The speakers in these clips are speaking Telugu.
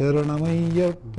శరణమయ్యప్ప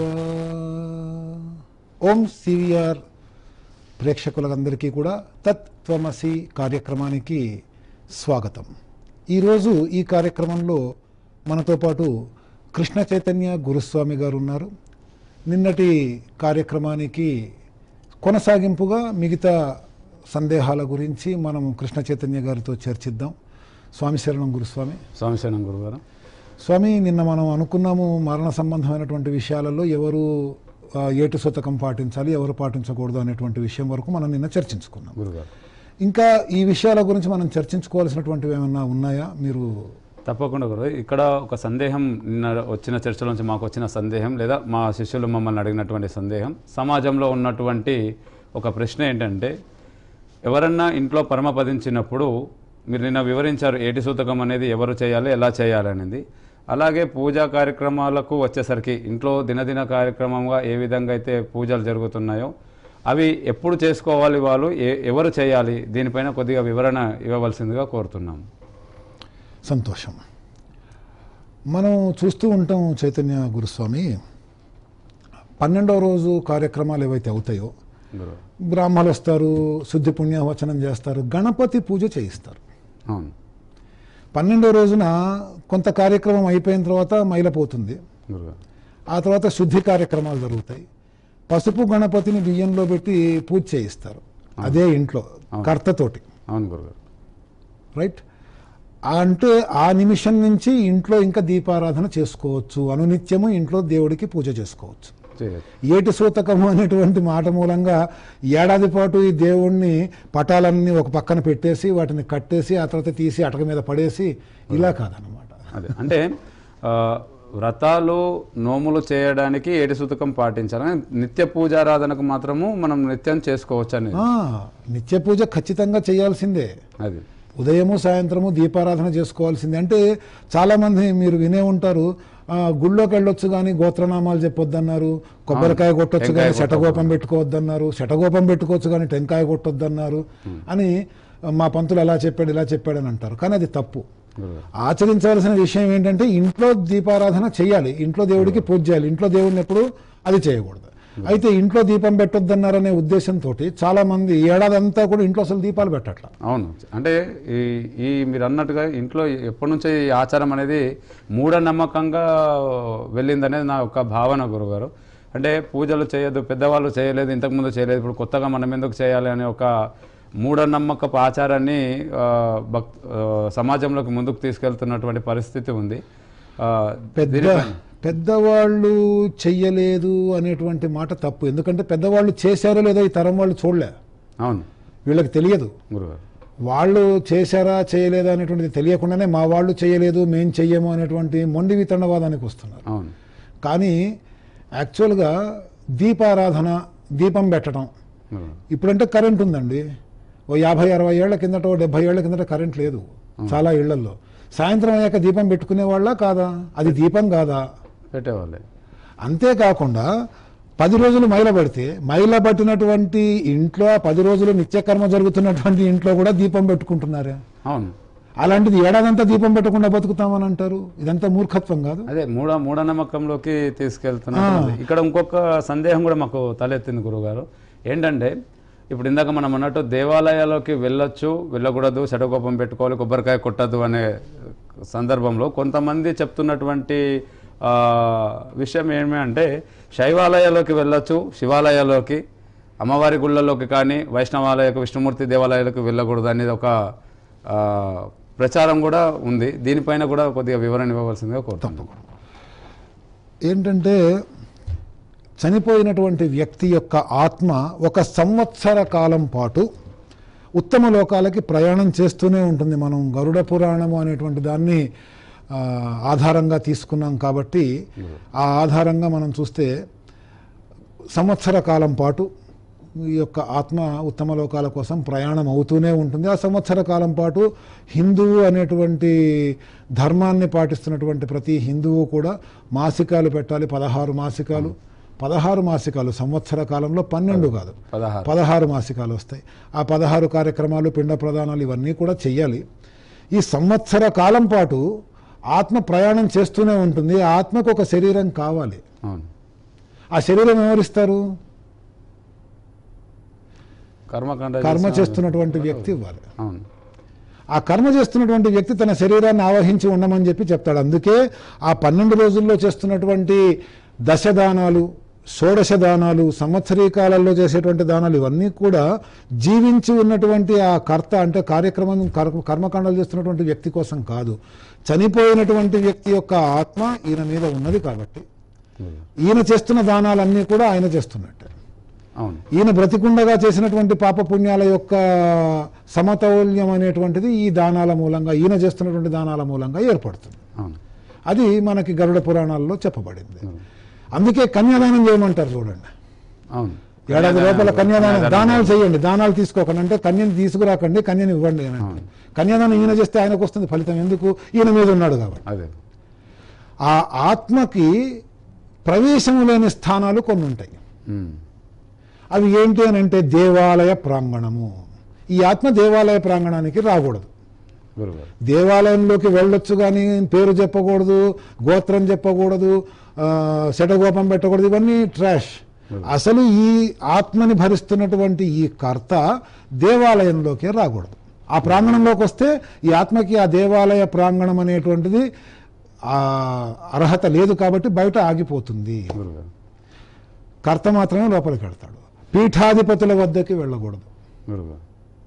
ఓం సివిఆర్ ప్రేక్షకులందరికీ కూడా తత్వమసి కార్యక్రమానికి స్వాగతం ఈరోజు ఈ కార్యక్రమంలో మనతో పాటు కృష్ణ చైతన్య గురుస్వామి గారు ఉన్నారు నిన్నటి కార్యక్రమానికి కొనసాగింపుగా మిగతా సందేహాల గురించి మనం కృష్ణ చైతన్య గారితో చర్చిద్దాం స్వామి శరణం గురుస్వామి స్వామిశరణం గురుగారు స్వామి నిన్న మనం అనుకున్నాము మరణ సంబంధమైనటువంటి విషయాలలో ఎవరు ఆ, ఏటు శతకం పాటించాలి ఎవరు పాటించకూడదు అనేటువంటి విషయం వరకు మనం నిన్న చర్చించుకున్నాం గురుగారు ఇంకా ఈ విషయాల గురించి మనం చర్చించుకోవాల్సినటువంటివి ఏమైనా ఉన్నాయా మీరు తప్పకుండా గురు ఇక్కడ ఒక సందేహం నిన్న వచ్చిన చర్చల నుంచి మాకు వచ్చిన సందేహం లేదా మా శిష్యులు మమ్మల్ని అడిగినటువంటి సందేహం సమాజంలో ఉన్నటువంటి ఒక ప్రశ్న ఏంటంటే ఎవరన్నా ఇంట్లో పరమపదించినప్పుడు మీరు నిన్న వివరించారు ఏటి సూతకం అనేది ఎవరు చేయాలి ఎలా చేయాలి అనేది అలాగే పూజా కార్యక్రమాలకు వచ్చేసరికి ఇంట్లో దినదిన కార్యక్రమంగా ఏ విధంగా అయితే పూజలు జరుగుతున్నాయో అవి ఎప్పుడు చేసుకోవాలి వాళ్ళు ఏ- ఎవరు చేయాలి దీనిపైన కొద్దిగా వివరణ ఇవ్వవలసిందిగా కోరుతున్నాము సంతోషం మనం చూస్తూ ఉంటాం చైతన్య గురుస్వామి పన్నెండవ రోజు కార్యక్రమాలు ఏవైతే అవుతాయో గురువు బ్రాహ్మలు వస్తారు శుద్ధి పుణ్యవచనం చేస్తారు గణపతి పూజ చేయిస్తారు అవును పన్నెండో రోజున కొంత కార్యక్రమం అయిపోయిన తర్వాత మైలపోతుంది గురుగారు ఆ తర్వాత శుద్ధి కార్యక్రమాలు జరుగుతాయి పసుపు గణపతిని బియ్యంలో పెట్టి పూజ చేయిస్తారు అదే ఇంట్లో కర్తతోటి అవును గురుగారు రైట్ అంటే ఆ నిమిషం నుంచి ఇంట్లో ఇంకా దీపారాధన చేసుకోవచ్చు అనునిత్యము ఇంట్లో దేవుడికి పూజ చేసుకోవచ్చు చేయొచ్చు ఏటి సూతకము అనేటువంటి మాట మూలంగా ఏడాది పాటు ఈ దేవుణ్ణి పటాలన్నీ ఒక పక్కన పెట్టేసి వాటిని కట్టేసి ఆ తర్వాత తీసి అటక మీద పడేసి ఇలా కాదనమాట అదే అంటే ఆ, వ్రతాలు నోములు చేయడానికి ఏటి సూతకం పాటించాలి నిత్య పూజారాధనకు మాత్రము మనం నిత్యం చేసుకోవచ్చు అనేది ఆ, నిత్య పూజ ఖచ్చితంగా చేయాల్సిందే అది ఉదయము సాయంత్రము దీపారాధన చేసుకోవాల్సిందే అంటే చాలామంది మీరు వినే ఉంటారు ఆ, గుళ్ళోకి వెళ్ళొచ్చు కానీ గోత్రనామాలు చెప్పొద్దన్నారు కొబ్బరికాయ కొట్టొచ్చు కానీ శటగోపం పెట్టుకోవద్దన్నారు శటగోపం పెట్టుకోవచ్చు కానీ టెంకాయ కొట్టొద్దన్నారు అని మా పంతులు అలా చెప్పాడు ఇలా చెప్పాడు అని అంటారు కానీ అది తప్పు గురుగారు ఆచరించవలసిన విషయం ఏంటంటే ఇంట్లో దీపారాధన చేయాలి ఇంట్లో దేవుడికి పూజ చేయాలి ఇంట్లో దేవుడిని ఎప్పుడు అది చేయకూడదు అయితే ఇంట్లో దీపం పెట్టొద్దన్నారనే ఉద్దేశంతో చాలా మంది ఏడాది అంతా కూడా ఇంట్లో అసలు దీపాలు పెట్టట్ల అవును అంటే ఈ ఈ మీరు అన్నట్టుగా ఇంట్లో ఎప్పటి నుంచో ఈ ఆచారం అనేది మూఢనమ్మకంగా వెళ్ళిందనేది నా ఒక భావన గురుగారు అంటే పూజలు చేయొద్దు పెద్దవాళ్ళు చేయలేదు ఇంతకుముందు చేయలేదు ఇప్పుడు కొత్తగా మనం ఎందుకు చేయాలి అనే ఒక మూఢనమ్మకపు ఆచారాన్ని ఆ, భక్ ఆ, సమాజంలోకి ముందుకు తీసుకెళ్తున్నటువంటి పరిస్థితి ఉంది ఆ, పెద్ద దీనిపైన- పెద్దవాళ్ళు చెయ్యలేదు అనేటువంటి మాట తప్పు ఎందుకంటే పెద్దవాళ్ళు చేశారో లేదో ఈ తరం వాళ్ళు చూడలే అవును వీళ్ళకి తెలియదు గురుగారు వాళ్ళు చేశారా చేయలేదా అనేటువంటిది తెలియకుండానే మా వాళ్ళు చేయలేదు మేం చెయ్యము అనేటువంటి మొండి వితండవాదానికి వస్తున్నారు అవును కానీ యాక్చువల్గా దీపారాధన దీపం పెట్టడం గురుగారు ఇప్పుడంటే కరెంట్ ఉందండి ఓ యాభై అరవై ఏళ్ల కిందట ఓ డెబ్బై ఏళ్ల కిందట కరెంట్ లేదు చాలా ఇళ్లల్లో సాయంత్రం అయ్యాక దీపం పెట్టుకునే వాళ్ళ కాదా అది దీపం కాదా పెట్టేవాళ్ళే అంతేకాకుండా పది రోజులు మైల పడితే మైల పట్టినటువంటి ఇంట్లో ఆ పది రోజులు నిత్యకర్మ జరుగుతున్నటువంటి ఇంట్లో కూడా దీపం పెట్టుకుంటున్నారే అవును అలాంటిది ఏడాదంతా దీపం పెట్టకుండా బతుకుతామని అంటారు ఇదంతా మూర్ఖత్వం కాదు అదే మూఢ మూఢనమ్మకంలోకి తీసుకెళ్తున్నారు ఇక్కడ ఇంకొక సందేహం కూడా మాకు తలెత్తింది గురుగారు ఏంటంటే ఇప్పుడు ఇందాక మనం అన్నట్టు దేవాలయాల్లోకి వెళ్ళొచ్చు వెళ్ళకూడదు శటకోపం పెట్టుకోవాలి కొబ్బరికాయ కొట్టద్దు అనే సందర్భంలో కొంతమంది చెప్తున్నటువంటి ఆ, విషయం ఏమి అంటే శైవాలయాల్లోకి వెళ్ళొచ్చు శివాలయాల్లోకి అమ్మవారి గుళ్ళలోకి కానీ వైష్ణవాలయకు విష్ణుమూర్తి దేవాలయాలకు వెళ్ళకూడదు అనేది ఒక ఆ, ప్రచారం కూడా ఉంది దీనిపైన కూడా కొద్దిగా వివరణ ఇవ్వవలసిందిగా కోరుతున్నాను ఏంటంటే చనిపోయినటువంటి వ్యక్తి యొక్క ఆత్మ ఒక సంవత్సర కాలం పాటు ఉత్తమ లోకాలకి ప్రయాణం చేస్తూనే ఉంటుంది మనం గరుడ పురాణము అనేటువంటి దాన్ని ఆ, ఆధారంగా తీసుకున్నాం కాబట్టి ఆ ఆధారంగా మనం చూస్తే సంవత్సర కాలం పాటు ఈ యొక్క ఆత్మ ఉత్తమ లోకాల కోసం ప్రయాణం అవుతూనే ఉంటుంది ఆ సంవత్సర కాలం పాటు హిందువు అనేటువంటి ధర్మాన్ని పాటిస్తున్నటువంటి ప్రతి హిందువు కూడా మాసికాలు పెట్టాలి పదహారు మాసికాలు పదహారు మాసికాలు సంవత్సర కాలంలో పన్నెండు కాదు పదహారు పదహారు మాసికాలు వస్తాయి ఆ పదహారు కార్యక్రమాలు పిండ ప్రదానాలు ఇవన్నీ కూడా చెయ్యాలి ఈ సంవత్సర కాలం పాటు ఆత్మ ప్రయాణం చేస్తూనే ఉంటుంది ఆ ఆత్మకు ఒక శరీరం కావాలి అవును ఆ శరీరం ఎవరిస్తారు కర్మకాండ కర్మ చేసిన- చేస్తున్నటువంటి వ్యక్తి ఇవ్వాలి అవును ఆ కర్మ చేస్తున్నటువంటి వ్యక్తి తన శరీరాన్ని ఆవహించి ఉండమని చెప్పి చెప్తాడు అందుకే ఆ పన్నెండు రోజుల్లో చేస్తున్నటువంటి దశదానాలు షోడశ దానాలు సంవత్సరీకాలలో చేసేటువంటి దానాలు ఇవన్నీ కూడా జీవించి ఉన్నటువంటి ఆ కర్త అంటే కార్యక్రమం కర్- కర్మకాండాలు చేస్తున్నటువంటి వ్యక్తి కోసం కాదు చనిపోయినటువంటి వ్యక్తి యొక్క ఆత్మ ఈయన మీద ఉన్నది కాబట్టి గురుగారు. ఈయన చేస్తున్న దానాలన్నీ కూడా ఆయన చేస్తున్నట్టే అవును ఈయన బ్రతికుండగా చేసినటువంటి పాపపుణ్యాల యొక్క సమతౌల్యం అనేటువంటిది ఈ దానాల మూలంగా ఈయన చేస్తున్నటువంటి దానాల మూలంగా ఏర్పడుతుంది అవును అది మనకి గరుడ పురాణాల్లో చెప్పబడింది గురువు. అందుకే కన్యాదానం చేయమంటారు చూడండి అవును ఏడాది లోపల కన్యాదానం కన్యాదానం దానాలు చేయండి దానాలు తీసుకోకండి అంటే కన్యని తీసుకురాకండి కన్యని ఇవ్వండి అని అంటారు. కన్యాదానం ఈయన చేస్తే ఆయనకు వస్తుంది ఫలితం ఎందుకు ఈయన మీద ఉన్నాడు కాబట్టి అదే ఆ ఆత్మకి ప్రవేశము లేని స్థానాలు కొన్ని ఉంటాయి ఉమ్. అవి ఏంటి అని అంటే దేవాలయ ప్రాంగణము ఈ ఆత్మ దేవాలయ ప్రాంగణానికి రాకూడదు గురుగారు దేవాలయంలోకి వెళ్ళొచ్చు కానీ పేరు చెప్పకూడదు గోత్రం చెప్పకూడదు ఆ, శటగోపం పెట్టకూడదు ఇవన్నీ ట్రాష్ అసలు ఈ ఆత్మని భరిస్తున్నటువంటి ఈ కర్త దేవాలయంలోకి రాకూడదు ఆ ప్రాంగణంలోకి వస్తే ఈ ఆత్మకి ఆ దేవాలయ ప్రాంగణం అనేటువంటిది ఆ అర్హత లేదు కాబట్టి బయట ఆగిపోతుంది గురుగారు కర్త మాత్రమే లోపలికి వెళ్తాడు పీఠాధిపతుల వద్దకి వెళ్ళకూడదు గురుగారు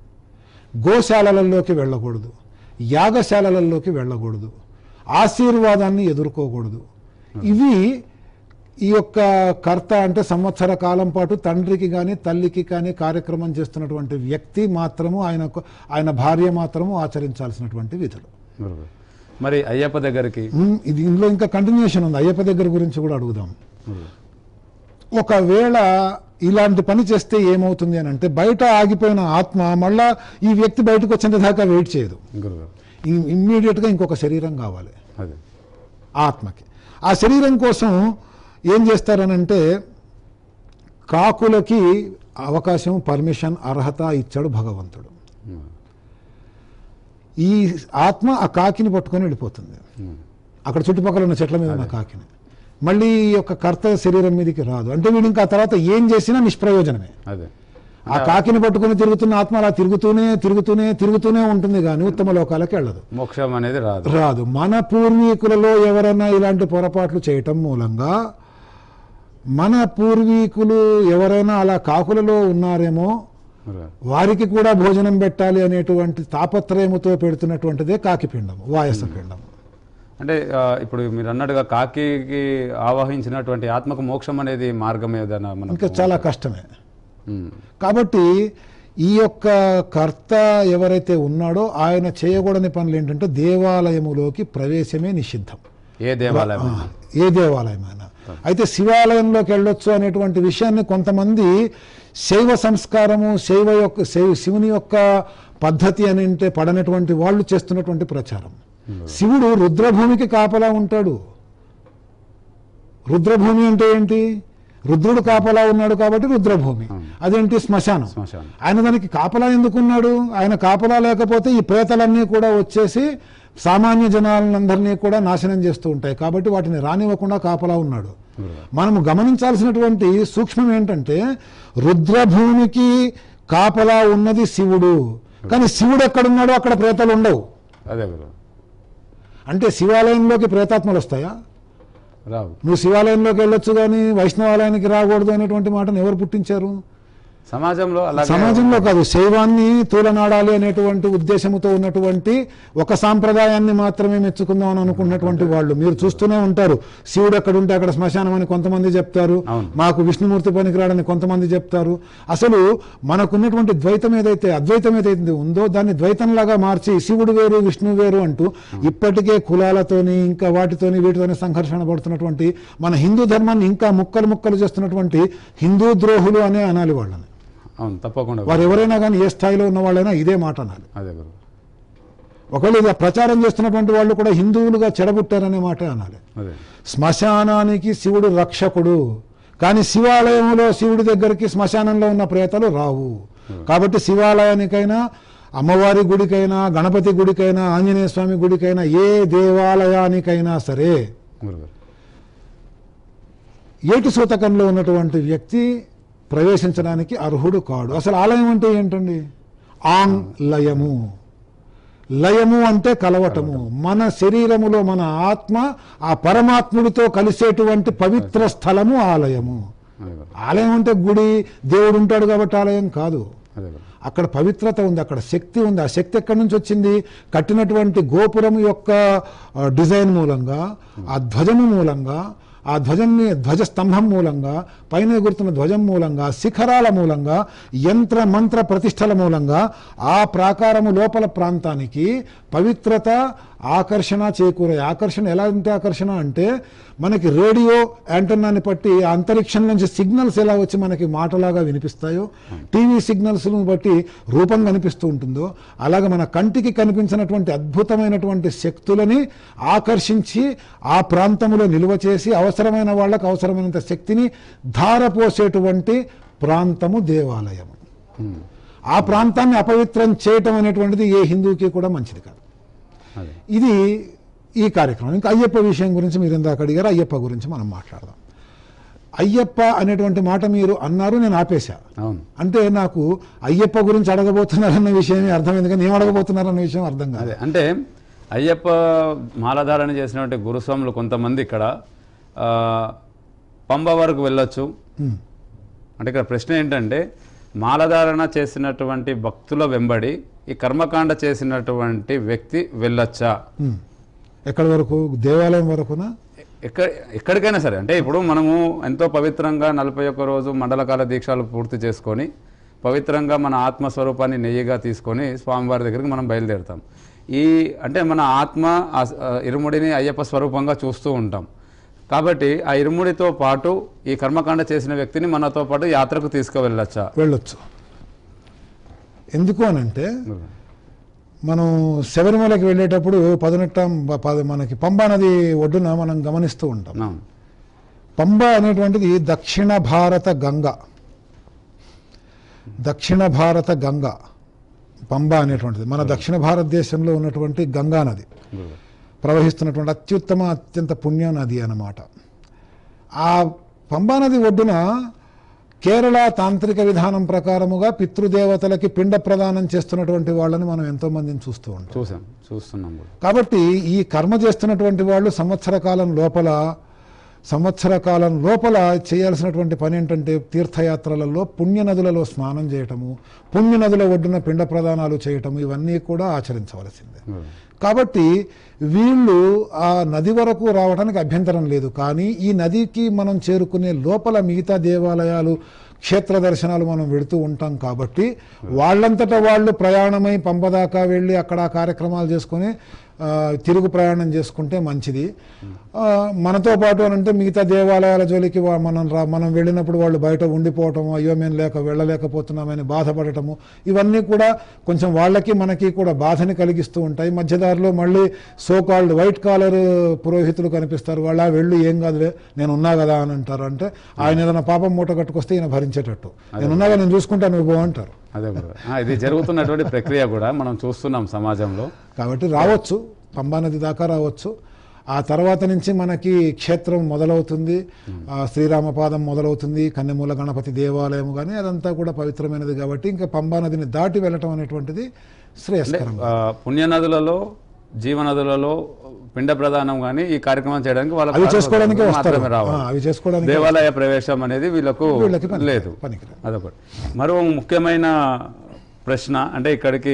గోశాలలలోకి వెళ్ళకూడదు యాగశాలలలోకి వెళ్ళకూడదు ఆశీర్వాదాన్ని ఎదుర్కోకూడదు ఇవి ఈ యొక్క కర్త అంటే సంవత్సర కాలం పాటు తండ్రికి కానీ తల్లికి కానీ కార్యక్రమం చేస్తున్నటువంటి వ్యక్తి మాత్రము ఆయనకు ఆయన భార్య మాత్రము ఆచరించాల్సినటువంటి విధులు గురుగారు మరి అయ్యప్ప దగ్గరికి ఉమ్, ఇది ఇందులో ఇంకా కంటిన్యూషన్ ఉంది అయ్యప్ప దగ్గర గురించి కూడా అడుగుదాం గురుగారు. ఒకవేళ ఇలాంటి పని చేస్తే ఏమవుతుంది అని అంటే బయట ఆగిపోయిన ఆత్మ మళ్ళా ఈ వ్యక్తి బయటకు వచ్చేంత దాకా వెయిట్ చేయదు గురుగారు ఇమ్మీడియట్గా ఇంకొక శరీరం కావాలి అదే ఆత్మకి ఆ శరీరం కోసం ఏం చేస్తారనంటే కాకులకి అవకాశం పర్మిషన్ అర్హత ఇచ్చాడు భగవంతుడు ఉమ్. ఈ ఆత్మ ఆ కాకిని పట్టుకొని వెళ్ళిపోతుంది ఉమ్. అక్కడ చుట్టుపక్కల ఉన్న చెట్ల మీద ఉన్న కాకిని మళ్ళీ ఈ యొక్క కర్త శరీరం మీదకి రాదు అంటే వీడు ఇంకా ఆ తర్వాత ఏం చేసినా నిష్ప్రయోజనమే అదే ఆ కాకిని పట్టుకొని తిరుగుతున్న ఆత్మ అలా తిరుగుతూనే తిరుగుతూనే తిరుగుతూనే ఉంటుంది కానీ ఉత్తమ లోకాలకి వెళ్ళదు మోక్షం అనేది రాదు రాదు మన పూర్వీకులలో ఎవరైనా ఇలాంటి పొరపాట్లు చేయటం మూలంగా మన పూర్వీకులు ఎవరైనా అలా కాకులలో ఉన్నారేమో గురుగారు వారికి కూడా భోజనం పెట్టాలి అనేటువంటి తాపత్రయముతో పెడుతున్నటువంటిదే కాకిపిండం వాయసపిండం అంటే ఆ, ఇప్పుడు మీరు అన్నట్టుగా కాకికి ఆవాహించినటువంటి ఆత్మకు మోక్షం అనేది మార్గం ఏదైనా మనకు ఇంకా చాలా కష్టమే ఉమ్. కాబట్టి ఈ యొక్క కర్త ఎవరైతే ఉన్నాడో ఆయన చేయకూడని పనులు ఏంటంటే దేవాలయములోకి ప్రవేశమే నిషిద్ధం ఏ దేవాలయం ఆ, ఏ దేవాలయమైనా అయితే శివాలయంలోకి వెళ్ళొచ్చు అనేటువంటి విషయాన్ని కొంతమంది శైవ సంస్కారము శైవ యొక్క శైవ శివుని యొక్క పద్ధతి అని అంటే పడనటువంటి వాళ్ళు చేస్తున్నటువంటి ప్రచారం శివుడు రుద్రభూమికి కాపలా ఉంటాడు రుద్రభూమి అంటే ఏంటి రుద్రుడు కాపలా ఉన్నాడు కాబట్టి రుద్రభూమి అదేంటి శ్మశానం శ్మశానం ఆయన దానికి కాపలా ఎందుకున్నాడు ఆయన కాపలా లేకపోతే ఈ ప్రేతలన్నీ కూడా వచ్చేసి సామాన్య జనాలందరినీ కూడా నాశనం చేస్తూ ఉంటాయి కాబట్టి వాటిని రానివ్వకుండా కాపలా ఉన్నాడు గురుగారు మనము గమనించాల్సినటువంటి సూక్ష్మం ఏంటంటే రుద్రభూమికి కాపలా ఉన్నది శివుడు కానీ శివుడు ఎక్కడున్నాడో అక్కడ ప్రేతాలు ఉండవు అదే గురువు అంటే శివాలయంలోకి ప్రేతాత్మలు వస్తాయా రావు నువ్వు శివాలయంలోకి వెళ్ళొచ్చు కానీ వైష్ణవాలయానికి రాకూడదు అనేటువంటి మాటను ఎవరు పుట్టించారు సమాజంలో అలాగే సమాజంలో కాదు శైవాన్ని తూలనాడాలి అనేటువంటి ఉద్దేశంతో ఉన్నటువంటి ఒక సాంప్రదాయాన్ని మాత్రమే మెచ్చుకుందాం అని అనుకున్నటువంటి వాళ్ళు మీరు చూస్తూనే ఉంటారు శివుడు ఎక్కడ ఉంటే అక్కడ శ్మశానం అని కొంతమంది చెప్తారు అవును. మాకు విష్ణుమూర్తి పనికిరాడని కొంతమంది చెప్తారు అసలు మనకున్నటువంటి ద్వైతం ఏదైతే అద్వైతం ఏదైతే ఉందో దాన్ని ద్వైతంలాగా మార్చి శివుడు వేరు విష్ణు వేరు అంటూ ఇప్పటికే కులాలతోని ఇంకా వాటితోని వీటితోని సంఘర్షణ పడుతున్నటువంటి మన హిందూ ధర్మాన్ని ఇంకా ముక్కలు ముక్కలు చేస్తున్నటువంటి హిందూ ద్రోహులు అనే అనాలి వాళ్ళని అవును తప్పకుండా వారు ఎవరైనా కానీ ఏ స్థాయిలో ఉన్న వాళ్ళైనా ఇదే మాట అనాలి అదే గురువు ఒకవేళ ఇది ప్రచారం చేస్తున్నటువంటి వాళ్ళు కూడా హిందువులుగా చెడబుట్టారనే మాట అనాలి అదే శ్మశానానికి శివుడు రక్షకుడు కానీ శివాలయంలో శివుడి దగ్గరికి శ్మశానంలో ఉన్న ప్రేతలు రావు కాబట్టి శివాలయానికైనా అమ్మవారి గుడికైనా గణపతి గుడికైనా ఆంజనేయ స్వామి గుడికైనా ఏ దేవాలయానికైనా సరే గురుగారు ఏటి సూతకంలో ఉన్నటువంటి వ్యక్తి ప్రవేశించడానికి అర్హుడు కాడు అసలు ఆలయం అంటే ఏంటండి ఆంగ్ లయము లయము అంటే కలవటము మన శరీరములో మన ఆత్మ ఆ పరమాత్ముడితో కలిసేటువంటి పవిత్ర స్థలము ఆలయము అదే గురు ఆలయం అంటే గుడి దేవుడు ఉంటాడు కాబట్టి ఆలయం కాదు అదే గురు అక్కడ పవిత్రత ఉంది అక్కడ శక్తి ఉంది ఆ శక్తి ఎక్కడి నుంచి వచ్చింది కట్టినటువంటి గోపురం యొక్క ఆ, డిజైన్ మూలంగా ఆ ధ్వజము మూలంగా ఆ ధ్వజంని ధ్వజ స్తంభం మూలంగా పైన ఎగురుతున్న ధ్వజం మూలంగా శిఖరాల మూలంగా యంత్ర మంత్ర ప్రతిష్టల మూలంగా ఆ ప్రాకారము లోపల ప్రాంతానికి పవిత్రత ఆకర్షణ చేకూరే ఆకర్షణ ఎలా అంటే ఆకర్షణ అంటే మనకి రేడియో యాంటన్నాని బట్టి ఆ అంతరిక్షం నుంచి సిగ్నల్స్ ఎలా వచ్చి మనకి మాటలాగా వినిపిస్తాయో టీవీ సిగ్నల్స్ను బట్టి రూపం కనిపిస్తూ ఉంటుందో అలాగే మన కంటికి కనిపించినటువంటి అద్భుతమైనటువంటి శక్తులని ఆకర్షించి ఆ ప్రాంతంలో నిల్వ చేసి అవసరమైన వాళ్ళకు అవసరమైనంత శక్తిని ధారపోసేటువంటి ప్రాంతము దేవాలయం ఉమ్. ఆ ప్రాంతాన్ని అపవిత్రం చేయటం అనేటువంటిది ఏ హిందువుకి కూడా మంచిది కాదు అదే ఇది ఈ కార్యక్రమం ఇంకా అయ్యప్ప విషయం గురించి మీరు ఇందాక అడిగారు అయ్యప్ప గురించి మనం మాట్లాడదాం అయ్యప్ప అనేటువంటి మాట మీరు అన్నారు నేను ఆపేశా అవును అంటే నాకు అయ్యప్ప గురించి అడగబోతున్నారన్న విషయమే అర్థమైంది కానీ ఏం అడగబోతున్నారన్న విషయం అర్థం కాదు అదే అంటే అయ్యప్ప మాలధారణ చేసినటువంటి గురుస్వాములు కొంతమంది ఇక్కడ ఆ, పంబ వరకు వెళ్ళొచ్చు ఉమ్, అంటే ఇక్కడ ప్రశ్న ఏంటంటే మాలధారణ చేసినటువంటి భక్తుల వెంబడి ఈ కర్మకాండ చేసినటువంటి వ్యక్తి వెళ్ళొచ్చా ఉమ్. ఎక్కడి వరకు దేవాలయం వరకునా ఎక్కడ ఎక్కడికైనా సరే అంటే ఇప్పుడు మనము ఎంతో పవిత్రంగా నలభై ఒక్క రోజు మండలకాల దీక్షలు పూర్తి చేసుకొని పవిత్రంగా మన ఆత్మస్వరూపాన్ని నెయ్యిగా తీసుకొని స్వామివారి దగ్గరికి మనం బయలుదేరుతాం ఈ అంటే మన ఆత్మ ఆ స- ఆ ఇరుముడిని అయ్యప్ప స్వరూపంగా చూస్తూ ఉంటాం కాబట్టి ఆ ఇరుముడితో పాటు ఈ కర్మకాండ చేసిన వ్యక్తిని మనతో పాటు యాత్రకు తీసుకువెళ్ళొచ్చా వెళ్ళొచ్చు ఎందుకు అనంటే మనం శబరిమలకి వెళ్ళేటప్పుడు పదనెట్టం ప- పద- మనకి పంబా నది ఒడ్డున మనం గమనిస్తూ ఉంటాం అవును. పంబ అనేటువంటిది దక్షిణ భారత గంగ దక్షిణ భారత గంగ పంబ అనేటువంటిది మన దక్షిణ భారతదేశంలో ఉన్నటువంటి గంగా నది గురువు. ప్రవహిస్తున్నటువంటి అత్యుత్తమ అత్యంత పుణ్య నది అన్నమాట ఆ పంబా నది ఒడ్డున కేరళ తాంత్రిక విధానం ప్రకారముగా పితృదేవతలకి పిండ ప్రదానం చేస్తున్నటువంటి వాళ్ళని మనం ఎంతో మందిని చూస్తూ ఉంటాం చూసాం చూస్తున్నాం కూడా కాబట్టి ఈ కర్మ చేస్తున్నటువంటి వాళ్ళు సంవత్సర కాలం లోపల సంవత్సర కాలం లోపల చేయాల్సినటువంటి పని ఏంటంటే తీర్థయాత్రలలో పుణ్య నదులలో స్నానం చేయటము పుణ్య నదుల ఒడ్డున పిండ ప్రదానాలు చేయటము ఇవన్నీ కూడా ఆచరించవలసిందే గురువు. కాబట్టి వీళ్ళు ఆ నది వరకు రావడానికి అభ్యంతరం లేదు కానీ ఈ నదికి మనం చేరుకునే లోపల మిగతా దేవాలయాలు క్షేత్ర దర్శనాలు మనం వెళుతూ ఉంటాం కాబట్టి వాళ్ళంతటా వాళ్ళు ప్రయాణమై పంపదాకా వెళ్ళి అక్కడ ఆ కార్యక్రమాలు చేసుకొని ఆ, తిరుగు ప్రయాణం చేసుకుంటే మంచిది ఆ, మనతో పాటు అని అంటే మిగతా దేవాలయాల జోలికి వా- మనం రా మనం వెళ్ళినప్పుడు వాళ్ళు బయట ఉండిపోవటం అయ్యో మేము లేక వెళ్ళలేకపోతున్నామని బాధపడటము ఇవన్నీ కూడా కొంచెం వాళ్ళకి మనకి కూడా బాధని కలిగిస్తూ ఉంటాయి మధ్యదారిలో మళ్ళీ సో కాల్డ్ వైట్ కాలర్ పురోహితులు కనిపిస్తారు వాళ్ళ వెళ్ళి ఏం కాదులే నేను ఉన్నా కదా అని అంటారు అంటే ఆయన ఏదైనా పాపం మూట కట్టుకొస్తే ఈయన భరించేటట్టు నేను ఉన్నాగా నేను చూసుకుంటాను నువ్వు పో అంటారు అదే గురువు. ఆ, ఇది జరుగుతున్నటువంటి ప్రక్రియ కూడా మనం చూస్తున్నాం సమాజంలో కాబట్టి రావచ్చు పంబా నది దాకా రావచ్చు ఆ తర్వాత నుంచి మనకి క్షేత్రం మొదలవుతుంది ఆ శ్రీరామపాదం మొదలవుతుంది కన్నెమూల గణపతి దేవాలయం కానీ అదంతా కూడా పవిత్రమైనది కాబట్టి ఇంకా పంబా నదిని దాటి వెళ్ళటం అనేటువంటిది శ్రేయస్కరం ఆ, పుణ్యనదులలో జీవనదులలో పిండ ప్రదానం కానీ ఈ కార్యక్రమం చేయడానికి వాళ్ళకి అవి చేసుకోవడానికే వస్తారు మాత్రమే రావాలి ఆ, అవి చేసుకోవడానికి దేవాలయ ప్రవేశం అనేది వీళ్ళకు వీళ్ళకి పని- లేదు పనికిరాదు. అదొకటి మరో ముఖ్యమైన ప్రశ్న అంటే ఇక్కడికి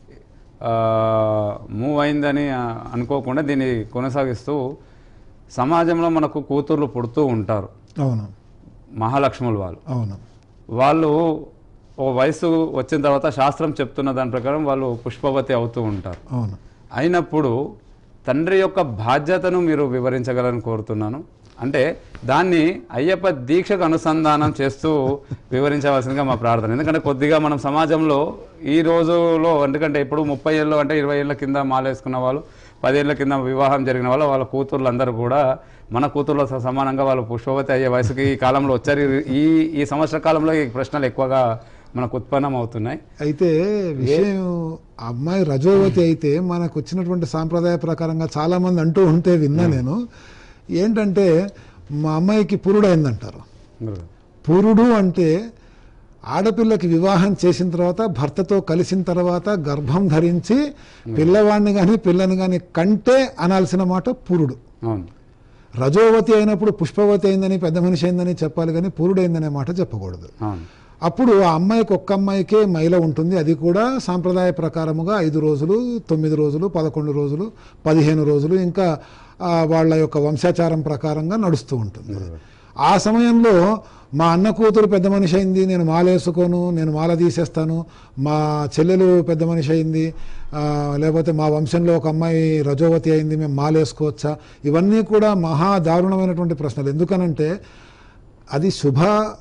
ఆ, మూవ్ అయిందని ఆ, అనుకోకుండా దీన్ని కొనసాగిస్తూ సమాజంలో మనకు కూతుర్లు పుడుతూ ఉంటారు అవును మహాలక్ష్ములు వాళ్ళు అవును వాళ్ళు ఓ వయసు వచ్చిన తర్వాత శాస్త్రం చెప్తున్న దాని ప్రకారం వాళ్ళు పుష్పవతి అవుతూ ఉంటారు అవును అయినప్పుడు తండ్రి యొక్క బాధ్యతను మీరు వివరించగలని కోరుతున్నాను అంటే దాన్ని అయ్యప్ప దీక్షకు అనుసంధానం చేస్తూ వివరించవలసిందిగా మా ప్రార్థన ఎందుకంటే కొద్దిగా మనం సమాజంలో ఈ రోజులో ఎందుకంటే ఇప్పుడు ముప్పై ఏళ్ళు అంటే ఇరవై ఏళ్ళ కింద మాలేసుకున్న వాళ్ళు పదేళ్ల కింద వివాహం జరిగిన వాళ్ళు వాళ్ళ కూతుర్లు అందరూ కూడా మన కూతుర్లతో సమానంగా వాళ్ళు పుష్పవతి అయ్యే వయసుకి ఈ కాలంలో వచ్చారు ఈ ఈ సంవత్సర కాలంలో ఈ ప్రశ్నలు ఎక్కువగా మనకు ఉత్పన్నం అవుతున్నాయి అయితే విషయం ఆ అమ్మాయి రజోవతి అయితే మనకు వచ్చినటువంటి సాంప్రదాయ ప్రకారంగా చాలా మంది అంటూ ఉంటే విన్నా నేను ఏంటంటే మా అమ్మాయికి పురుడు అయిందంటారు గురుగారు పురుడు అంటే ఆడపిల్లకి వివాహం చేసిన తర్వాత భర్తతో కలిసిన తర్వాత గర్భం ధరించి పిల్లవాడిని కానీ పిల్లని కానీ కంటే అనాల్సిన మాట పురుడు అవును రజోవతి అయినప్పుడు పుష్పవతి అయిందని పెద్ద మనిషి అయిందని చెప్పాలి కానీ పురుడు అయిందనే మాట చెప్పకూడదు అవును అప్పుడు ఆ అమ్మాయికి ఒక్క అమ్మాయికే మైల ఉంటుంది అది కూడా సాంప్రదాయ ప్రకారముగా ఐదు రోజులు తొమ్మిది రోజులు పదకొండు రోజులు పదిహేను రోజులు ఇంకా ఆ, వాళ్ళ యొక్క వంశాచారం ప్రకారంగా నడుస్తూ ఉంటుంది ఆ సమయంలో మా అన్న కూతురు పెద్ద మనిషి అయింది నేను మాల వేసుకోను నేను మాల తీసేస్తాను మా చెల్లెలు పెద్ద మనిషి అయింది ఆ, లేకపోతే మా వంశంలో ఒక అమ్మాయి రజోవతి అయింది మేము మాల వేసుకోవచ్చా ఇవన్నీ కూడా మహా దారుణమైనటువంటి ప్రశ్నలు ఎందుకనంటే అది శుభ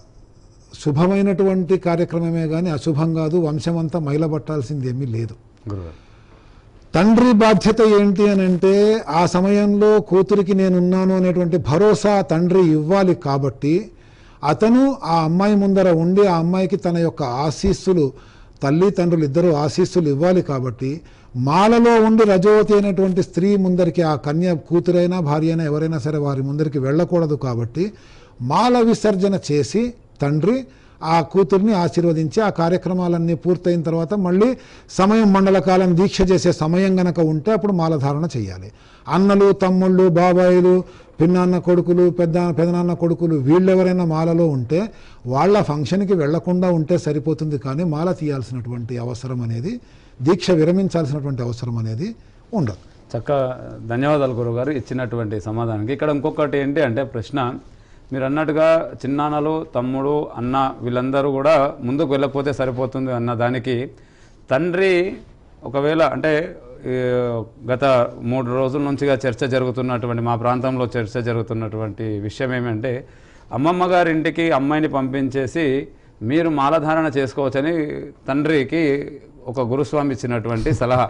శుభమైనటువంటి కార్యక్రమమే కానీ అశుభం కాదు వంశమంతా మైలబట్టాల్సింది ఏమీ లేదు గురుగారు తండ్రి బాధ్యత ఏంటి అని అంటే ఆ సమయంలో కూతురికి నేనున్నాను అనేటువంటి భరోసా తండ్రి ఇవ్వాలి కాబట్టి అతను ఆ అమ్మాయి ముందర ఉండి ఆ అమ్మాయికి తన యొక్క ఆశీస్సులు తల్లి తండ్రులు ఇద్దరు ఆశీస్సులు ఇవ్వాలి కాబట్టి మాలలో ఉండి రజోవతి అయినటువంటి స్త్రీ ముందరికి ఆ కన్య కూతురైనా భార్య అయినా ఎవరైనా సరే వారి ముందరికి వెళ్ళకూడదు కాబట్టి మాల విసర్జన చేసి తండ్రి ఆ కూతుర్ని ఆశీర్వదించి ఆ కార్యక్రమాలన్నీ పూర్తయిన తర్వాత మళ్ళీ సమయం మండల కాలం దీక్ష చేసే సమయం గనక ఉంటే అప్పుడు మాలధారణ చేయాలి అన్నలు తమ్ముళ్ళు బాబాయిలు పిన్నాన్న కొడుకులు పెద్ద పెదనాన్న కొడుకులు వీళ్ళెవరైనా మాలలో ఉంటే వాళ్ళ ఫంక్షన్కి వెళ్లకుండా ఉంటే సరిపోతుంది కానీ మాల తీయాల్సినటువంటి అవసరం అనేది దీక్ష విరమించాల్సినటువంటి అవసరం అనేది ఉండదు చక్క ధన్యవాదాలు గురుగారు ఇచ్చినటువంటి సమాధానానికి ఇక్కడ ఇంకొకటి ఏంటి అంటే ప్రశ్న మీరు అన్నట్టుగా చిన్నాన్నలు తమ్ముడు అన్న వీళ్ళందరూ కూడా ముందుకు వెళ్ళకపోతే సరిపోతుంది అన్న దానికి తండ్రి ఒకవేళ అంటే ఈ, గత మూడు రోజుల నుంచిగా చర్చ జరుగుతున్నటువంటి మా ప్రాంతంలో చర్చ జరుగుతున్నటువంటి విషయం ఏమంటే అమ్మమ్మ గారి ఇంటికి అమ్మాయిని పంపించేసి మీరు మాలధారణ చేసుకోవచ్చని తండ్రికి ఒక గురుస్వామి ఇచ్చినటువంటి సలహా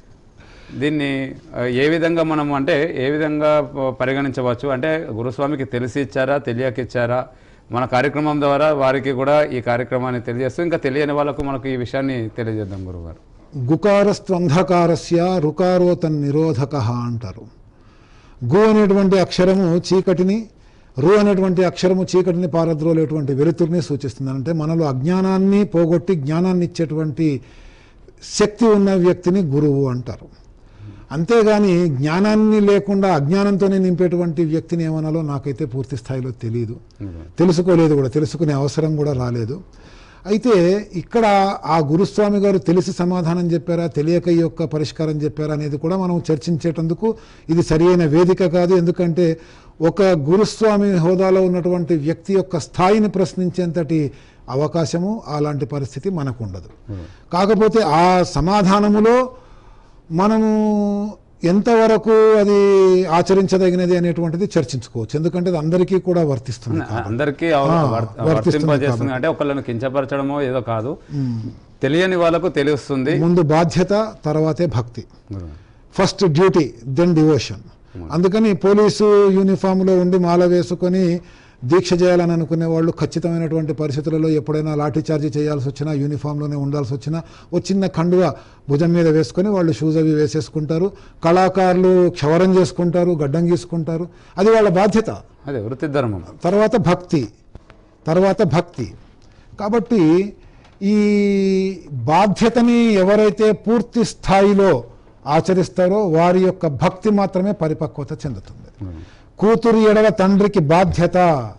దీన్ని ఆ, ఏ విధంగా మనం అంటే ఏ విధంగా ప- పరిగణించవచ్చు అంటే గురుస్వామికి తెలిసి ఇచ్చారా తెలియక ఇచ్చారా మన కార్యక్రమం ద్వారా వారికి కూడా ఈ కార్యక్రమాన్ని తెలియజేస్తూ ఇంకా తెలియని వాళ్ళకు మనకు ఈ విషయాన్ని తెలియజేద్దాం గురుగారు గుకారస్త్వంధకారస్య రుకారోతన్ నిరోధక అంటారు గు అనేటువంటి అక్షరము చీకటిని రు అనేటువంటి అక్షరము చీకటిని పారద్రోలేటువంటి వెలుతురిని సూచిస్తుంది అంటే మనలో అజ్ఞానాన్ని పోగొట్టి జ్ఞానాన్ని ఇచ్చేటువంటి శక్తి ఉన్న వ్యక్తిని గురువు అంటారు అంతేగాని జ్ఞానాన్ని లేకుండా అజ్ఞానంతోనే నింపేటువంటి వ్యక్తిని ఏమనాలో నాకైతే పూర్తి స్థాయిలో తెలియదు తెలుసుకోలేదు కూడా తెలుసుకునే అవసరం కూడా రాలేదు అయితే ఇక్కడ ఆ గురుస్వామి గారు తెలిసి సమాధానం చెప్పారా తెలియక ఈ యొక్క పరిష్కారం చెప్పారా అనేది కూడా మనం చర్చించేటందుకు ఇది సరియైన వేదిక కాదు ఎందుకంటే ఒక గురుస్వామి హోదాలో ఉన్నటువంటి వ్యక్తి యొక్క స్థాయిని ప్రశ్నించేంతటి అవకాశము అలాంటి పరిస్థితి మనకు ఉండదు కాకపోతే ఆ సమాధానములో మనము ఎంతవరకు అది ఆచరించదగినది అనేటువంటిది చర్చించుకోవచ్చు ఎందుకంటే అది అందరికీ కూడా వర్తిస్తుంది అందరికీ అవ- ఆ, వర్- వర్తిస్తుంది వర్తింపజేస్తుంది అంటే ఒకళ్ళని కించపరచడమో ఏదో కాదు తెలియని వాళ్ళకు తెలుస్తుంది ముందు బాధ్యత తర్వాతే భక్తి గురువు. ఫస్ట్ డ్యూటీ దెన్ డివోషన్ అందుకని పోలీసు యూనిఫామ్లో ఉండి మాల వేసుకొని దీక్ష చేయాలని అనుకునే వాళ్ళు ఖచ్చితమైనటువంటి పరిస్థితులలో ఎప్పుడైనా లాఠీ చార్జీ చేయాల్సి వచ్చినా యూనిఫామ్లోనే ఉండాల్సి వచ్చినా ఓ చిన్న కండువ భుజం మీద వేసుకొని వాళ్ళు షూస్ అవి వేసేసుకుంటారు కళాకారులు క్షవరం చేసుకుంటారు గడ్డం గీసుకుంటారు అది వాళ్ళ బాధ్యత అదే వృత్తి ధర్మం తర్వాత భక్తి తర్వాత భక్తి కాబట్టి ఈ బాధ్యతని ఎవరైతే పూర్తి స్థాయిలో ఆచరిస్తారో వారి యొక్క భక్తి మాత్రమే పరిపక్వత చెందుతుంది కూతురు ఎడల తండ్రికి బాధ్యత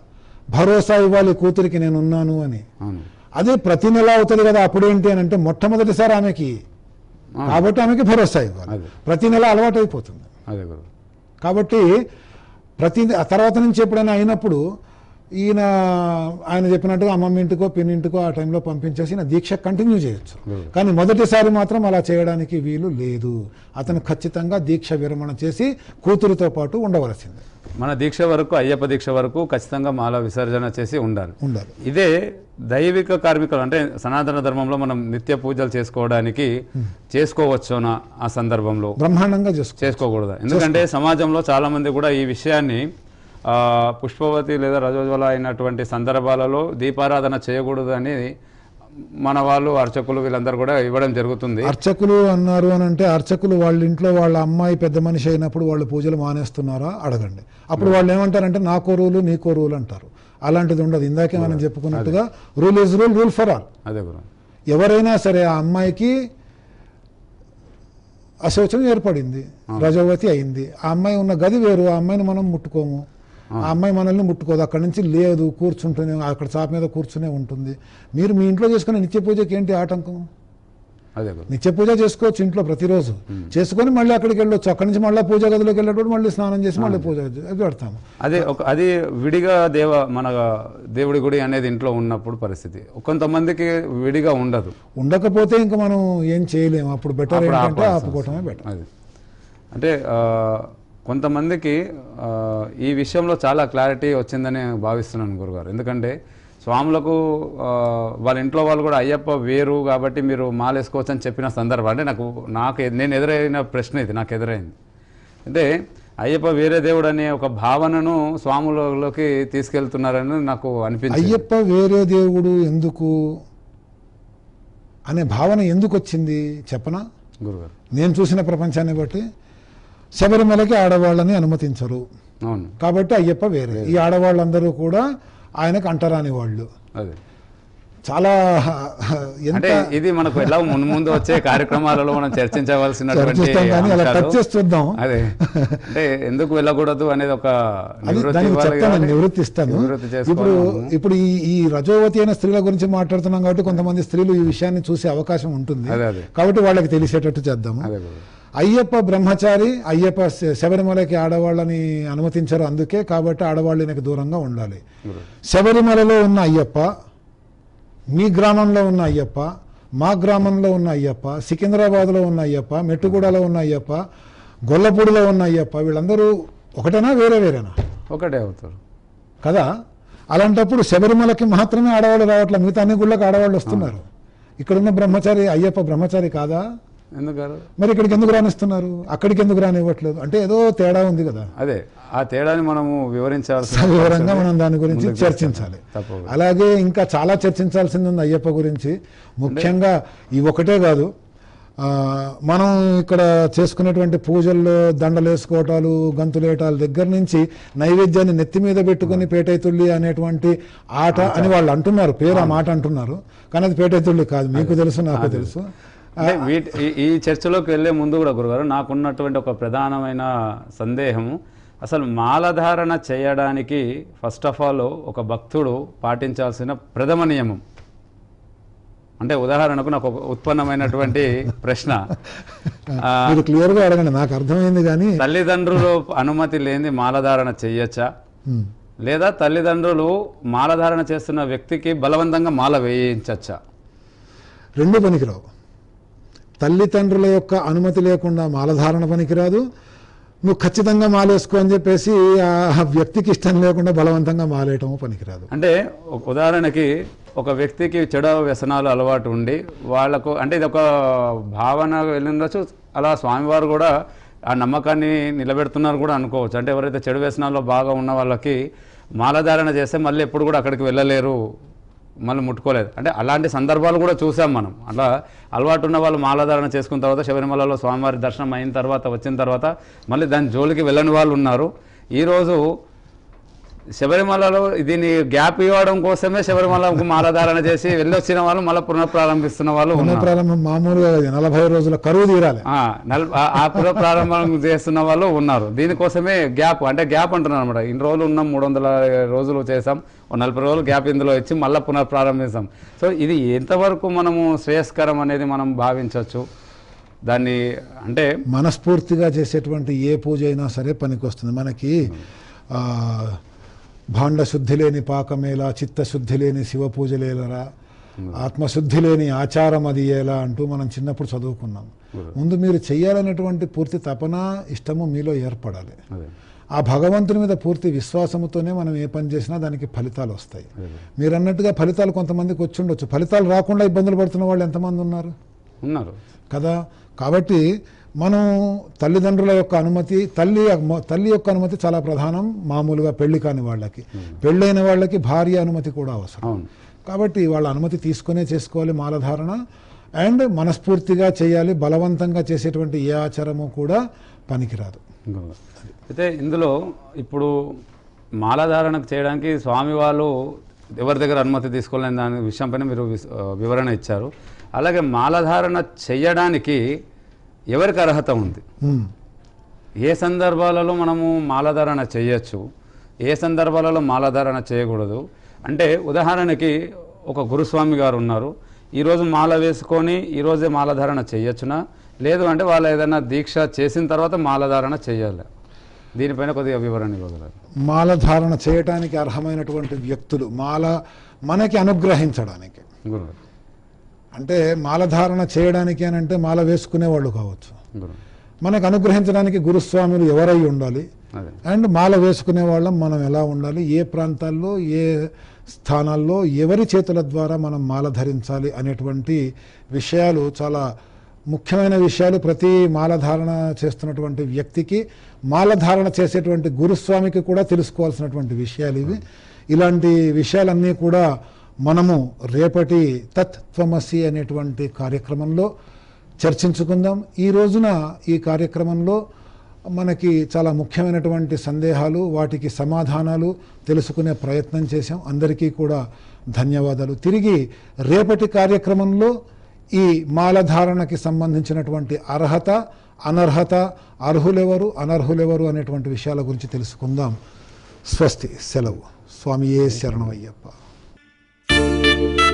భరోసా ఇవ్వాలి కూతురికి నేను ఉన్నాను అని అవును అదే ప్రతి నెల అవుతుంది కదా అప్పుడేంటి అని అంటే మొట్టమొదటిసారి ఆమెకి కాబట్టి ఆమెకి భరోసా ఇవ్వాలి అదే. ప్రతి నెల అలవాటు అయిపోతుంది అదే గురువు కాబట్టి ప్రతి ఆ తర్వాత నుంచి ఎప్పుడైనా అయినప్పుడు ఈయన ఆయన చెప్పినట్టుగా అమ్మమ్మ ఇంటికో పిన్ని ఇంటికో ఆ టైంలో పంపించేసి ఈయన దీక్ష కంటిన్యూ చేయొచ్చు కానీ మొదటిసారి మాత్రం అలా చేయడానికి వీలు లేదు అతను ఖచ్చితంగా దీక్ష విరమణ చేసి కూతురుతో పాటు ఉండవలసిందే మన దీక్ష వరకు అయ్యప్ప దీక్ష వరకు ఖచ్చితంగా మాల విసర్జన చేసి ఉండాలి ఉండాలి ఇదే దైవిక కార్మికులు అంటే సనాతన ధర్మంలో మనం నిత్య పూజలు చేసుకోవడానికి చేసుకోవచ్చునా ఆ సందర్భంలో బ్రహ్మాండంగా చేసుకో చేసుకోకూడదు ఎందుకంటే సమాజంలో చాలా మంది కూడా ఈ విషయాన్ని ఆ, పుష్పవతి లేదా రజోజ్వల అయినటువంటి సందర్భాలలో దీపారాధన చేయకూడదు అని మన వాళ్ళు అర్చకులు వీళ్ళందరూ కూడా ఇవ్వడం జరుగుతుంది అర్చకులు అన్నారు అని అంటే అర్చకులు వాళ్ళ ఇంట్లో వాళ్ళ అమ్మాయి పెద్ద మనిషి అయినప్పుడు వాళ్ళు పూజలు మానేస్తున్నారా అడగండి అప్పుడు వాళ్ళు ఏమంటారంటే నా కోరువులు నీ కోరువులు అంటారు అలాంటిది ఉండదు ఇందాకే మనం చెప్పుకున్నట్టుగా rule is rule rule for all అదే గురు ఎవరైనా సరే ఆ అమ్మాయికి అశోచనం ఏర్పడింది రజవతి అయింది ఆ అమ్మాయి ఉన్న గది వేరు ఆ అమ్మాయిని మనం ముట్టుకోము ఆ అమ్మాయి మనల్ని ముట్టుకోదు అక్కడి నుంచి లేదు కూర్చుంటూనే అక్కడ చాప మీద కూర్చునే ఉంటుంది మీరు మీ ఇంట్లో చేసుకునే నిత్య పూజకి ఏంటి ఆటంకం అదే గురు నిత్య పూజ చేసుకోవచ్చు ఇంట్లో ప్రతిరోజు చేసుకొని మళ్ళీ అక్కడికి వెళ్ళొచ్చు అక్కడి నుంచి మళ్ళీ పూజ గదిలోకి వెళ్ళేటప్పుడు మళ్ళీ స్నానం చేసి మళ్ళీ పూజ గది- అది పెడతాము అదే ఒక అది విడిగా దేవ మన దేవుడి గుడి అనేది ఇంట్లో ఉన్నప్పుడు పరిస్థితి కొంతమందికి విడిగా ఉండదు ఉండకపోతే ఇంకా మనం ఏం చేయలేము అప్పుడు బెటర్ అప్పుడు ఏంటంటే ఆపాల్సి ఆపుకోవటమే బెటర్ అది అంటే ఆ, కొంతమందికి ఆ, ఈ విషయంలో చాలా క్లారిటీ వచ్చిందని భావిస్తున్నాను గురుగారు ఎందుకంటే స్వాములకు ఆ, వాళ్ళ ఇంట్లో వాళ్ళు కూడా అయ్యప్ప వేరు కాబట్టి మీరు మాలేసుకోవచ్చు అని చెప్పిన సందర్భం అంటే నాకు నాకు ఎ- నేను ఎదురైన ప్రశ్న ఇది నాకు ఎదురైంది అంటే అయ్యప్ప వేరే దేవుడు అనే ఒక భావనను స్వాములలోకి తీసుకెళ్తున్నారని నాకు అనిపించింది అయ్యప్ప వేరే దేవుడు ఎందుకు అనే భావన ఎందుకు వచ్చింది చెప్పనా గురుగారు నేను చూసిన ప్రపంచాన్ని బట్టి శబరిమలకి ఆడవాళ్ళని అనుమతించరు అవును కాబట్టి అయ్యప్ప వేరే ఈ ఆడవాళ్ళందరూ కూడా ఆయనకు అంటరాని వాళ్ళు అదే చాలా ఎంత అంటే ఇది మనకు ఎలా ముందు ముందు వచ్చే కార్యక్రమాలలో మనం చర్చించవలసినటువంటి చర్చిస్తాం కానీ అలా అంశాలు. టచ్ చేసి చూద్దాం అదే అంటే ఎందుకు వెళ్ళకూడదు అనేది ఒక అది నివృత్తి దానికి ఇవ్వాలి చెప్తాను కానీ నివృత్తి ఇస్తాను నివృత్తి ఇప్పుడు చేసుకోవాలి ఇప్పుడు ఈ ఈ రజోవతి అయిన స్త్రీల గురించి మాట్లాడుతున్నాం కాబట్టి కొంతమంది స్త్రీలు ఈ విషయాన్ని చూసే అవకాశం ఉంటుంది అదే అదే కాబట్టి వాళ్ళకి తెలిసేటట్టు చేద్దాము అదే గురు. అయ్యప్ప బ్రహ్మచారి అయ్యప్ప శ- శబరిమలకి ఆడవాళ్ళని అనుమతించరు అందుకే కాబట్టి ఆడవాళ్ళు ఈయనకి దూరంగా ఉండాలి గురు. శబరిమలలో ఉన్న అయ్యప్ప మీ గ్రామంలో ఉన్న అయ్యప్ప మా గ్రామంలో ఉన్న అయ్యప్ప సికింద్రాబాద్లో ఉన్న అయ్యప్ప మెట్టుగూడలో ఉన్న అయ్యప్ప గొల్లపూడిలో ఉన్న అయ్యప్ప వీళ్ళందరూ ఒకటేనా వేరే వేరేనా ఒకటే అవుతారు కదా అలాంటప్పుడు శబరిమలకి మాత్రమే ఆడవాళ్ళు రావట్లే మిగతా అన్ని గుళ్ళకి ఆడవాళ్ళు వస్తున్నారు ఇక్కడున్న బ్రహ్మచారి అయ్యప్ప బ్రహ్మచారి కాదా ఎందుకు మరి ఇక్కడికి ఎందుకు రానిస్తున్నారు అక్కడికి ఎందుకు రానివ్వట్లేదు అంటే ఏదో తేడా ఉంది కదా అదే ఆ తేడాని మనము వివరించాల్సిన వివరంగా మనం దాని గురించి చర్చించాలి తప్ప అలాగే ఇంకా చాలా చర్చించాల్సింది ఉంది అయ్యప్ప గురించి ముఖ్యంగా ఈ ఒకటే కాదు ఆ, మనం ఇక్కడ చేసుకునేటువంటి పూజల్లో దండలు వేసుకోవటాలు గంతులేటాల దగ్గర నుంచి నైవేద్యాన్ని నెత్తి మీద పెట్టుకుని పేటైతుళ్ళి అనేటువంటి ఆట అని వాళ్ళు అంటున్నారు పేరు ఆ మాట అంటున్నారు కానీ అది పేటైతుళ్ళి కాదు మీకు తెలుసు నాకు తెలుసు అంటే వీటి ఈ- ఈ చర్చలోకి వెళ్ళే ముందు కూడా గురుగారు నాకున్నటువంటి ఒక ప్రధానమైన సందేహము అసలు మాలధారణ చేయడానికి ఫస్ట్ ఆఫ్ ఆల్ ఒక భక్తుడు పాటించాల్సిన ప్రథమ నియమం అంటే ఉదాహరణకు నాకు ఒక ఉత్పన్నమైనటువంటి ప్రశ్న ఆ, మీరు క్లియర్గా అడగండి నాకు అర్థమైంది కానీ తల్లిదండ్రులు అనుమతి లేని మాలధారణ చెయ్యొచ్చా ఉమ్, లేదా తల్లిదండ్రులు మాలధారణ చేస్తున్న వ్యక్తికి బలవంతంగా మాల వేయించచ్చా రెండు పనికిరావు తల్లిదండ్రుల యొక్క అనుమతి లేకుండా మాలధారణ పనికిరాదు నువ్వు ఖచ్చితంగా మాలేసుకో అని చెప్పేసి ఆ వ్యక్తికి ఇష్టం లేకుండా బలవంతంగా మాలేయటము పనికిరాదు అంటే ఒక ఉదాహరణకి ఒక వ్యక్తికి చెడు వ్యసనాలు అలవాటు ఉండి వాళ్ళకు అంటే ఇది ఒక భావన వెళ్ళిండొచ్చు అలా స్వామివారు కూడా ఆ నమ్మకాన్ని నిలబెడుతున్నారు కూడా అనుకోవచ్చు అంటే ఎవరైతే చెడు వ్యసనాల్లో బాగా ఉన్న వాళ్ళకి మాలధారణ చేస్తే మళ్ళీ ఎప్పుడు కూడా అక్కడికి వెళ్ళలేరు మళ్ళీ ముట్టుకోలేదు అంటే అలాంటి సందర్భాలు కూడా చూసాం మనం అట్లా అలవాటు ఉన్న వాళ్ళు మాలధారణ చేసుకున్న తర్వాత శబరిమలలో స్వామివారి దర్శనం అయిన తర్వాత వచ్చిన తర్వాత మళ్ళీ దాని జోలికి వెళ్ళని వాళ్ళు ఉన్నారు ఈరోజు శబరిమలలో దీన్ని గ్యాప్ ఇవ్వడం కోసమే శబరిమలకు మాలధారణ చేసి వెళ్ళొచ్చిన వాళ్ళు మళ్ళీ పునఃప్రారంభిస్తున్న వాళ్ళు ఉన్నారు ప్రారంభం మామూలుగా కాదు, నలభై రోజుల కరువు తీరాలి ఆ, నల్- ఆ- ఆ పునఃప్రారంభం చేస్తున్న వాళ్ళు ఉన్నారు దీనికోసమే గ్యాప్ అంటే గ్యాప్ అంటున్నారు అనమాట ఇన్ని రోజులు ఉన్నాం మూడు వందల రోజులు చేసాం ఓ నలభై రోజులు గ్యాప్ ఇందులో ఇచ్చి మళ్ళీ పునఃప్రారంభిస్తాం సో ఇది ఎంతవరకు మనము శ్రేయస్కరం అనేది మనం భావించవచ్చు దాన్ని అంటే మనస్ఫూర్తిగా చేసేటువంటి ఏ పూజ అయినా సరే పనికొస్తుంది మనకి ఆ, భాండ శుద్ధి లేని పాకమేలా చిత్తశుద్ధి లేని శివ పూజలేలరా ఆత్మశుద్ధి లేని ఆచారం అది ఎలా అంటూ మనం చిన్నప్పుడు చదువుకున్నాం ముందు మీరు చెయ్యాలనేటువంటి పూర్తి తపన ఇష్టము మీలో ఏర్పడాలి అదే ఆ భగవంతుని మీద పూర్తి విశ్వాసముతోనే మనం ఏ పని చేసినా దానికి ఫలితాలు వస్తాయి అదే మీరు అన్నట్టుగా ఫలితాలు కొంతమందికి వచ్చి ఉండొచ్చు ఫలితాలు రాకుండా ఇబ్బందులు పడుతున్న వాళ్ళు ఎంతమంది ఉన్నారు ఉన్నారు కదా కాబట్టి మనం తల్లిదండ్రుల యొక్క అనుమతి తల్లి తల్లి యొక్క అనుమతి చాలా ప్రధానం మామూలుగా పెళ్లి కాని వాళ్ళకి పెళ్ళైన వాళ్ళకి భార్య అనుమతి కూడా అవసరం అవును కాబట్టి వాళ్ళ అనుమతి తీసుకునే చేసుకోవాలి మాలధారణ అండ్ మనస్ఫూర్తిగా చేయాలి బలవంతంగా చేసేటువంటి ఏ ఆచారము కూడా పనికిరాదు గురువు. అయితే ఇందులో ఇప్పుడు మాలధారణకు చేయడానికి స్వామి వాళ్ళు ఎవరి దగ్గర అనుమతి తీసుకోలేని దాని విషయంపైన మీరు విస్- ఆ, వివరణ ఇచ్చారు అలాగే మాలధారణ చేయడానికి ఎవరికి అర్హత ఉంది ఉమ్. ఏ సందర్భాలలో మనము మాలధారణ చేయొచ్చు ఏ సందర్భాలలో మాలధారణ చేయకూడదు అంటే ఉదాహరణకి ఒక గురుస్వామి గారు ఉన్నారు ఈరోజు మాల వేసుకొని ఈరోజే మాలధారణ చేయొచ్చునా లేదు అంటే వాళ్ళు ఏదైనా దీక్ష చేసిన తర్వాత మాలధారణ చేయాలి దీనిపైన కొద్దిగా వివరణ ఇవ్వగలరు మాలధారణ చేయటానికి అర్హమైనటువంటి వ్యక్తులు మాల మనకి అనుగ్రహించడానికి గురువు అంటే మాలధారణ చేయడానికి అని అంటే మాల వేసుకునే వాళ్ళు కావచ్చు గురువు మనకు అనుగ్రహించడానికి గురుస్వాములు ఎవరై ఉండాలి అదే అండ్ మాల వేసుకునే వాళ్ళం మనం ఎలా ఉండాలి ఏ ప్రాంతాల్లో ఏ స్థానాల్లో ఎవరి చేతుల ద్వారా మనం మాల ధరించాలి అనేటువంటి విషయాలు చాలా ముఖ్యమైన విషయాలు ప్రతి మాలధారణ చేస్తున్నటువంటి వ్యక్తికి మాలధారణ చేసేటువంటి గురుస్వామికి కూడా తెలుసుకోవాల్సినటువంటి విషయాలు ఇవి ఇలాంటి విషయాలన్నీ కూడా మనము రేపటి తత్వమసి అనేటువంటి కార్యక్రమంలో చర్చించుకుందాం ఈ రోజున ఈ కార్యక్రమంలో మనకి చాలా ముఖ్యమైనటువంటి సందేహాలు వాటికి సమాధానాలు తెలుసుకునే ప్రయత్నం చేశాం అందరికీ కూడా ధన్యవాదాలు తిరిగి రేపటి కార్యక్రమంలో ఈ మాలధారణకి సంబంధించినటువంటి అర్హత అనర్హత అర్హులెవరు అనర్హులెవరు అనేటువంటి విషయాల గురించి తెలుసుకుందాం స్వస్తి సెలవు స్వామియే శరణమయ్యప్ప